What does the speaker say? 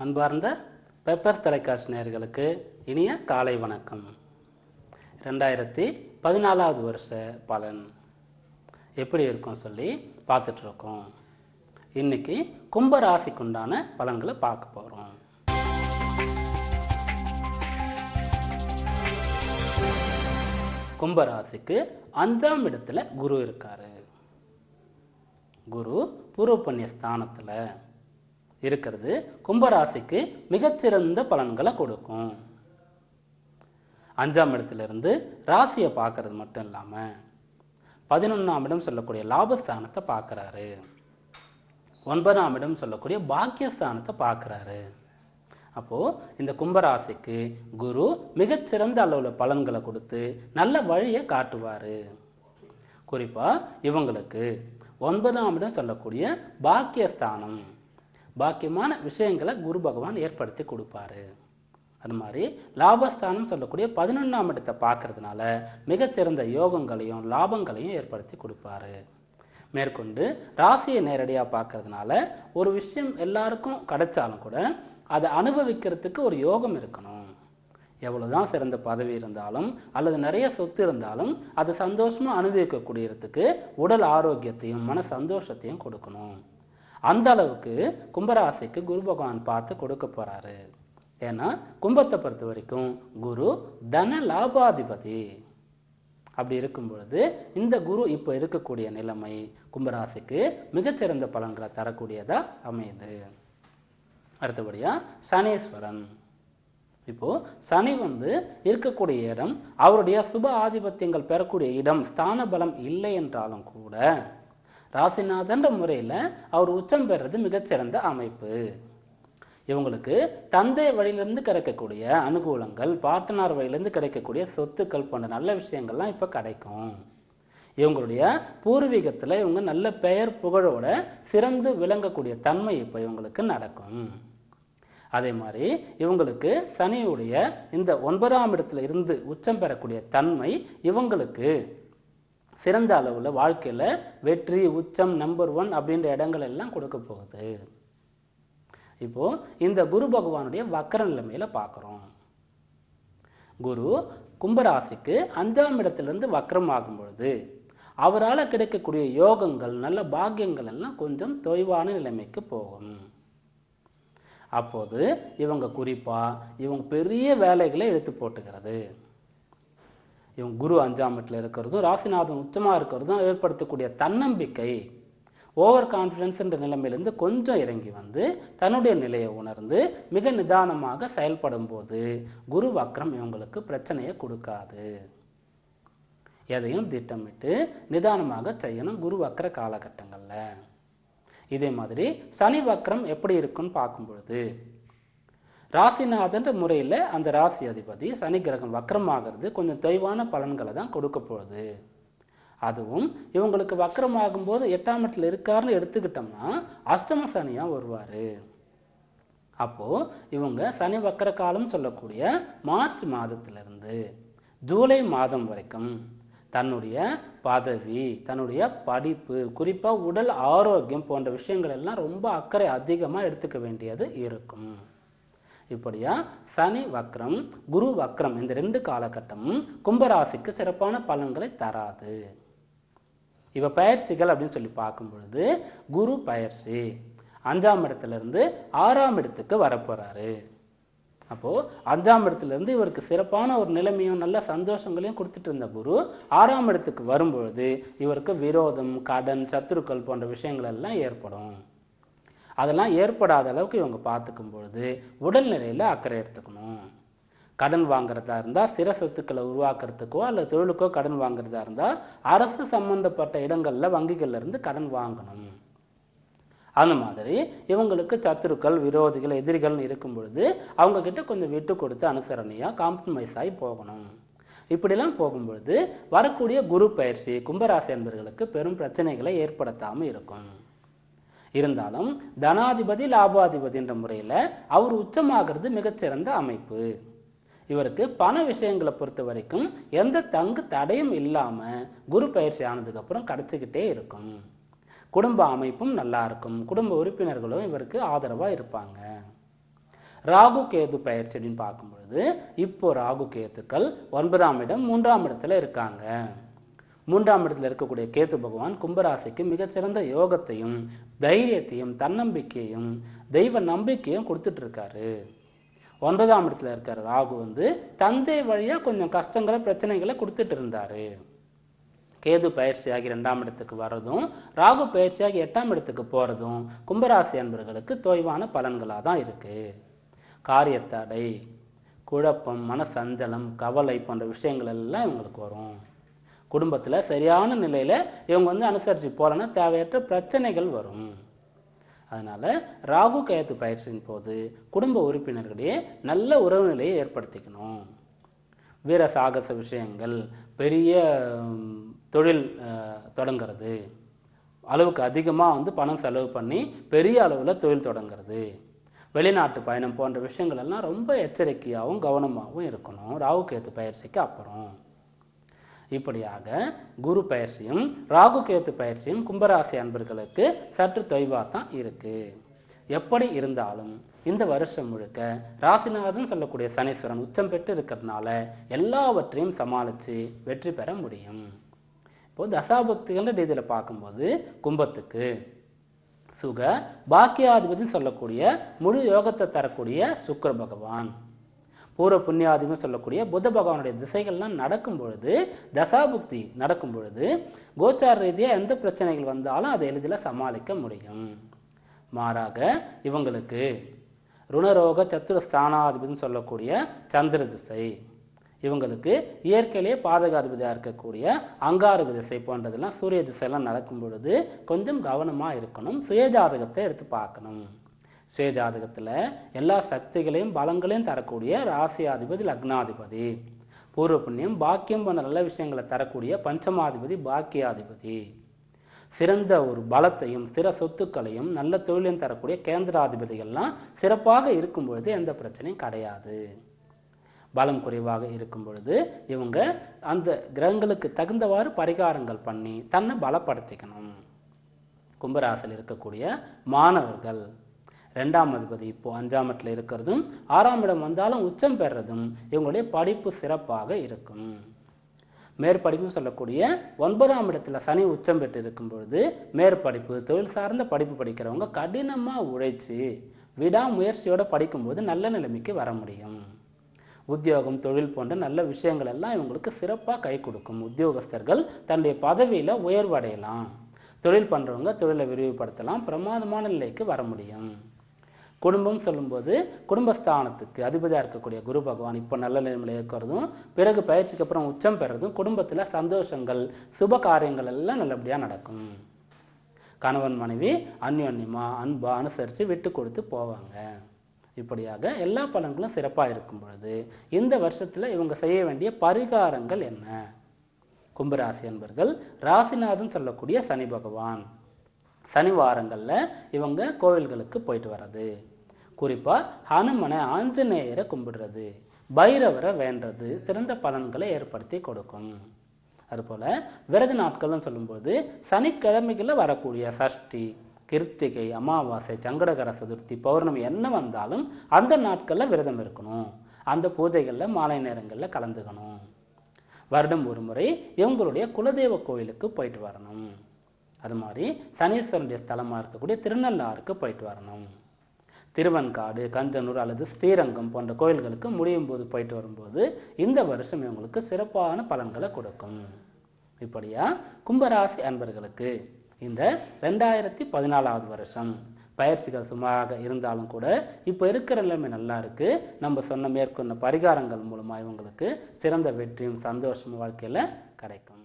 அன்பார்ந்த பெப்பர் தொலைக்காட்சி நேயர்களுக்கு இனிய காலை வணக்கம் ரெண்டாயிரத்தி பதினாலாவது வருஷ பலன் எப்படி இருக்கும் சொல்லி பார்த்துட்டு இருக்கோம் இன்னைக்கு கும்ப ராசிக்குண்டான பலன்களை பார்க்க போறோம் கும்ப ராசிக்கு அஞ்சாம் இடத்துல குரு இருக்காரு குரு பூர்வ புண்ணிய ஸ்தானத்துல இருக்கிறது கும்பராசிக்கு மிகச்சிறந்த பலன்களை கொடுக்கும் அஞ்சாம் இடத்துல இருந்து ராசியை பார்க்கறது மட்டும் இல்லாம பதினொன்னாம் இடம் சொல்லக்கூடிய லாபஸ்தானத்தை பார்க்கறாரு ஒன்பதாம் இடம் சொல்லக்கூடிய பாக்கியஸ்தானத்தை பார்க்கறாரு அப்போ இந்த கும்பராசிக்கு குரு மிகச்சிறந்த அளவுல பலன்களை கொடுத்து நல்ல வழியை காட்டுவாரு குறிப்பா இவங்களுக்கு ஒன்பதாம் இடம் சொல்லக்கூடிய பாக்கியஸ்தானம் பாக்கியமான விஷயங்களை குரு பகவான் ஏற்படுத்தி கொடுப்பாரு அது மாதிரி லாபஸ்தானம் சொல்லக்கூடிய பதினொன்றாம் இடத்தை பார்க்கறதுனால மிகச்சிறந்த யோகங்களையும் லாபங்களையும் ஏற்படுத்தி கொடுப்பாரு மேற்கொண்டு ராசியை நேரடியாக பார்க்கறதுனால ஒரு விஷயம் எல்லாருக்கும் கிடைச்சாலும் கூட அதை அனுபவிக்கிறதுக்கு ஒரு யோகம் இருக்கணும் எவ்வளவுதான் சிறந்த பதவி இருந்தாலும் அல்லது நிறைய சொத்து இருந்தாலும் அதை சந்தோஷமா அனுபவிக்கக்கூடியதுக்கு உடல் ஆரோக்கியத்தையும் மன சந்தோஷத்தையும் கொடுக்கணும் அந்த அளவுக்கு கும்பராசிக்கு குரு பகவான் பார்த்து கொடுக்க போறாரு ஏன்னா கும்பத்தை பொறுத்த வரைக்கும் குரு தன லாபாதிபதி அப்படி இருக்கும் பொழுது இந்த குரு இப்போ இருக்கக்கூடிய நிலைமை கும்பராசிக்கு மிகச்சிறந்த பலன்களை தரக்கூடியதா அமையுது அடுத்தபடியா சனீஸ்வரன் இப்போ சனி வந்து இருக்கக்கூடிய இடம் அவருடைய சுப ஆதிபத்தியங்கள் பெறக்கூடிய இடம் ஸ்தான பலம் இல்லை என்றாலும் கூட ராசிநாதன்ற முறையில அவர் உச்சம் பெறுறது மிகச்சிறந்த அமைப்பு இவங்களுக்கு தந்தை வழியிலிருந்து கிடைக்கக்கூடிய அனுகூலங்கள் பாட்டனார் வழியிலிருந்து கிடைக்கக்கூடிய சொத்துக்கள் போன்ற நல்ல விஷயங்கள்லாம் இப்ப கிடைக்கும் இவங்களுடைய பூர்வீகத்துல இவங்க நல்ல பெயர் புகழோட சிறந்து விளங்கக்கூடிய தன்மை இப்ப இவங்களுக்கு நடக்கும் அதே மாதிரி இவங்களுக்கு சனியுடைய இந்த ஒன்பதாம் இடத்துல இருந்து உச்சம் பெறக்கூடிய தன்மை இவங்களுக்கு சிறந்த அளவுல வாழ்க்கையில வெற்றி உச்சம் நம்பர் ஒன் அப்படின்ற இடங்கள் எல்லாம் கொடுக்க போகுது இப்போ இந்த குரு பகவானுடைய வக்கர நிலைமையில பார்க்கிறோம் குரு கும்பராசிக்கு அஞ்சாம் இடத்திலிருந்து வக்கரம் ஆகும் பொழுது அவரால் கிடைக்கக்கூடிய யோகங்கள் நல்ல பாக்கியங்கள் எல்லாம் கொஞ்சம் தொய்வான நிலைமைக்கு போகும் அப்போது இவங்க குறிப்பா இவங்க பெரிய வேலைகளை எடுத்து போட்டுக்கிறது இவங்க குரு அஞ்சாம் இடத்துல இருக்கிறதும் ராசிநாதன் உச்சமா இருக்கிறதும் ஏற்படுத்தக்கூடிய தன்னம்பிக்கை ஓவர் கான்ஃபிடன்ஸ்ன்ற நிலைமையிலிருந்து கொஞ்சம் இறங்கி வந்து தன்னுடைய நிலையை உணர்ந்து மிக நிதானமாக செயல்படும் போது குரு வக்ரம் இவங்களுக்கு பிரச்சனையை கொடுக்காது எதையும் திட்டமிட்டு நிதானமாக செய்யணும் குரு வக்கர காலகட்டங்கள்ல இதே மாதிரி சனி வக்ரம் எப்படி இருக்குன்னு பார்க்கும் பொழுது ராசிநாதன்ற முறையில் அந்த ராசி அதிபதி சனி கிரகம் வக்ரமாகிறது கொஞ்சம் தொய்வான பலன்களை தான் கொடுக்க போகுது அதுவும் இவங்களுக்கு வக்கரமாகும் போது எட்டாம் இடத்துல இருக்காருன்னு எடுத்துக்கிட்டோம்னா அஷ்டம சனியா வருவாரு அப்போ இவங்க சனி வக்கர காலம் சொல்லக்கூடிய மார்ச் மாதத்திலிருந்து ஜூலை மாதம் வரைக்கும் தன்னுடைய பதவி தன்னுடைய படிப்பு குறிப்பா உடல் ஆரோக்கியம் போன்ற விஷயங்கள் எல்லாம் ரொம்ப அக்கறை அதிகமா எடுத்துக்க வேண்டியது இருக்கும் இப்படியா சனி வக்ரம் குரு வக்ரம் இந்த ரெண்டு காலகட்டமும் கும்பராசிக்கு சிறப்பான பலன்களை தராது இவ பயிற்சிகள் அப்படின்னு சொல்லி பார்க்கும் பொழுது குரு பயிற்சி அஞ்சாம் இடத்துல இருந்து ஆறாம் இடத்துக்கு வரப்போறாரு அப்போ அஞ்சாம் இடத்துல இருந்து இவருக்கு சிறப்பான ஒரு நிலைமையும் நல்ல சந்தோஷங்களையும் கொடுத்துட்டு இருந்த குரு ஆறாம் இடத்துக்கு வரும்பொழுது இவருக்கு விரோதம் கடன் சத்துருக்கள் போன்ற விஷயங்கள் எல்லாம் ஏற்படும் அதெல்லாம் ஏற்படாத அளவுக்கு இவங்க பார்த்துக்கும் பொழுது உடல்நிலையில அக்கறை எடுத்துக்கணும் கடன் வாங்குறதா இருந்தா ஸ்திர சொத்துக்களை உருவாக்குறதுக்கோ அல்லது தொழிலுக்கோ கடன் வாங்குறதா இருந்தா அரசு சம்பந்தப்பட்ட இடங்கள்ல வங்கிகள்ல இருந்து கடன் வாங்கணும் அந்த மாதிரி இவங்களுக்கு சத்துருக்கள் விரோதிகள் எதிரிகள்னு இருக்கும் பொழுது அவங்க கிட்ட கொஞ்சம் விட்டு கொடுத்து அனுசரணையா காம்ப்ரமைஸ் ஆகி போகணும் இப்படிலாம் போகும்பொழுது வரக்கூடிய குரு பயிற்சி கும்பராசி என்பர்களுக்கு பெரும் பிரச்சனைகளை ஏற்படுத்தாம இருக்கும் இருந்தாலும் தனாதிபதி லாபாதிபதி என்ற முறையில அவர் உச்சமாகிறது மிகச்சிறந்த அமைப்பு இவருக்கு பண விஷயங்களை பொறுத்த வரைக்கும் எந்த தங்கு தடையும் இல்லாம குரு பயிற்சி ஆனதுக்கு அப்புறம் கிடைச்சிக்கிட்டே இருக்கும் குடும்ப அமைப்பும் நல்லா இருக்கும் குடும்ப உறுப்பினர்களும் இவருக்கு ஆதரவா இருப்பாங்க ராகு கேது பயிற்சி அப்படின்னு பார்க்கும் பொழுது இப்போ ராகு கேத்துக்கள் ஒன்பதாம் இடம் மூன்றாம் இடத்துல இருக்காங்க மூன்றாம் இடத்துல இருக்கக்கூடிய கேத்து பகவான் கும்பராசிக்கு மிகச்சிறந்த யோகத்தையும் தைரியத்தையும் தன்னம்பிக்கையும் தெய்வ நம்பிக்கையும் கொடுத்துட்டு இருக்காரு ஒன்பதாம் இடத்துல இருக்கிற ராகு வந்து தந்தை வழியா கொஞ்சம் கஷ்டங்களை பிரச்சனைகளை கொடுத்துட்டு இருந்தாரு கேது பயிற்சியாகி இரண்டாம் இடத்துக்கு வர்றதும் ராகு பயிற்சியாகி எட்டாம் இடத்துக்கு போறதும் கும்பராசி அன்பர்களுக்கு தொய்வான பலன்களா தான் இருக்கு காரியத்தடை குழப்பம் மனசஞ்சலம் கவலை போன்ற விஷயங்கள் எல்லாம் இவங்களுக்கு வரும் குடும்பத்துல சரியான நிலையில இவங்க வந்து அனுசரிச்சு போலன்னா தேவையற்ற பிரச்சனைகள் வரும் அதனால ராகு கேது பயிற்சியின் போது குடும்ப உறுப்பினர்களிடையே நல்ல உறவு நிலையை ஏற்படுத்திக்கணும் வீர சாகச விஷயங்கள் பெரிய ம், தொழில் அஹ், தொடங்குறது அளவுக்கு அதிகமாக வந்து பணம் செலவு பண்ணி பெரிய அளவில் தொழில் தொடங்குறது வெளிநாட்டு பயணம் போன்ற விஷயங்கள் எல்லாம் ரொம்ப எச்சரிக்கையாகவும் கவனமாகவும் இருக்கணும் ராகு கேத்து பயிற்சிக்கு அப்புறம் இப்படியாக குரு பயிற்சியும் ராகு கேத்து பயிற்சியும் கும்பராசி அன்பர்களுக்கு சற்று தொய்வாக தான் இருக்கு எப்படி இருந்தாலும் இந்த வருஷம் முழுக்க ராசிநாதன் சொல்லக்கூடிய சனீஸ்வரன் உச்சம் பெற்று இருக்கிறதுனால எல்லாவற்றையும் சமாளித்து வெற்றி பெற முடியும் இப்போ தசாபக்திகள் ரீதியில் பார்க்கும்போது கும்பத்துக்கு சுக பாக்கியாதிபதினு சொல்லக்கூடிய முழு யோகத்தை தரக்கூடிய சுக்கிர பகவான் பூர்வ புண்ணியாதிபதி சொல்லக்கூடிய புத்த பகவானுடைய திசைகள்லாம் நடக்கும் பொழுது தசாபுக்தி நடக்கும் பொழுது கோச்சார ரீதியா எந்த பிரச்சனைகள் வந்தாலும் அதை எளிதில் சமாளிக்க முடியும் மாறாக இவங்களுக்கு ருணரோக சத்துர ஸ்தானாதிபதினு சொல்லக்கூடிய சந்திர திசை இவங்களுக்கு இயற்கையிலேயே பாதகாதிபதியாக இருக்கக்கூடிய அங்காரக திசை போன்றதெல்லாம் சூரிய திசையெல்லாம் நடக்கும் பொழுது கொஞ்சம் கவனமா இருக்கணும் சுயஜாதகத்தை எடுத்து பார்க்கணும் சுயஜாதகத்துல எல்லா சக்திகளையும் பலங்களையும் தரக்கூடிய ராசியாதிபதி லக்னாதிபதி பூர்வ புண்ணியம் பாக்கியம் போன்ற நல்ல விஷயங்களை தரக்கூடிய பஞ்சமாதிபதி பாக்கியாதிபதி சிறந்த ஒரு பலத்தையும் ஸ்திர சொத்துக்களையும் நல்ல தொழிலையும் தரக்கூடிய கேந்திராதிபதிகள்லாம் சிறப்பாக இருக்கும் பொழுது எந்த பிரச்சனையும் கிடையாது பலம் குறைவாக இருக்கும் பொழுது இவங்க அந்த கிரகங்களுக்கு தகுந்தவாறு பரிகாரங்கள் பண்ணி தன்னை பலப்படுத்திக்கணும் கும்பராசியில் இருக்கக்கூடிய மாணவர்கள் ரெண்டாம் அதிபதி இப்போ அஞ்சாம் இடத்துல இருக்கிறதும் ஆறாம் இடம் வந்தாலும் உச்சம் பெறுறதும் இவங்களுடைய படிப்பு சிறப்பாக இருக்கும் மேற்படிப்பு சொல்லக்கூடிய ஒன்பதாம் இடத்துல சனி உச்சம் பெற்று இருக்கும் பொழுது மேற்படிப்பு தொழில் சார்ந்த படிப்பு படிக்கிறவங்க கடினமா உழைச்சு விடாமுயற்சியோட படிக்கும்போது நல்ல நிலைமைக்கு வர முடியும் உத்தியோகம் தொழில் போன்ற நல்ல விஷயங்கள் எல்லாம் இவங்களுக்கு சிறப்பாக கை கொடுக்கும் உத்தியோகஸ்தர்கள் தன்னுடைய பதவியில உயர்வடையலாம் தொழில் பண்றவங்க தொழிலை விரிவுபடுத்தலாம் பிரமாதமான நிலைக்கு வர முடியும் குடும்பம் சொல்லும்போது குடும்பஸ்தானத்துக்கு அதிபதியா இருக்கக்கூடிய குரு பகவான் இப்போ நல்ல நிலைமையில இருக்கிறதும் பிறகு பயிற்சிக்கு அப்புறம் உச்சம் பெறதும் குடும்பத்துல சந்தோஷங்கள் சுப காரியங்கள் எல்லாம் நல்லபடியா நடக்கும் கணவன் மனைவி அந்யோன்யமா அன்பா அனுசரித்து விட்டு கொடுத்து போவாங்க இப்படியாக எல்லா பலன்களும் சிறப்பாக இருக்கும் பொழுது இந்த வருஷத்துல இவங்க செய்ய வேண்டிய பரிகாரங்கள் என்ன கும்பராசி என்பர்கள் ராசிநாதன் சொல்லக்கூடிய சனி பகவான் சனிவாரங்கள்ல இவங்க கோவில்களுக்கு போயிட்டு வர்றது குறிப்பா ஹனுமனை ஆஞ்சநேயரை கும்பிடுறது பைரவரை வேண்டது சிறந்த பலன்களை ஏற்படுத்தி கொடுக்கும் அதுபோல விரத நாட்கள்னு சொல்லும்போது சனிக்கிழமைகளில் வரக்கூடிய சஷ்டி கிருத்திகை அமாவாசை சங்கடகர சதுர்த்தி பௌர்ணமி என்ன வந்தாலும் அந்த நாட்கள்ல விரதம் இருக்கணும் அந்த பூஜைகள்ல மாலை நேரங்கள்ல கலந்துக்கணும் வருடம் ஒரு முறை இவங்களுடைய குலதெய்வ கோயிலுக்கு போயிட்டு வரணும் அது மாதிரி சனீஸ்வரனுடைய ஸ்தலமா இருக்கக்கூடிய திருநள்ளாருக்கு போயிட்டு வரணும் திருவன்காடு கஞ்சனூர் அல்லது ஸ்ரீரங்கம் போன்ற கோயில்களுக்கு முடியும் போது போயிட்டு வரும்போது இந்த வருஷம் இவங்களுக்கு சிறப்பான பலன்களை கொடுக்கும் இப்படியா கும்பராசி அன்பர்களுக்கு இந்த ரெண்டாயிரத்தி பதினாலாவது வருஷம் பயிற்சிகள் சுமாராக இருந்தாலும் கூட இப்போ இருக்கிற நிலைமை நல்லா இருக்கு நம்ம சொன்ன மேற்கொண்ட பரிகாரங்கள் மூலமா இவங்களுக்கு சிறந்த வெற்றியும் சந்தோஷமும் வாழ்க்கையில கிடைக்கும்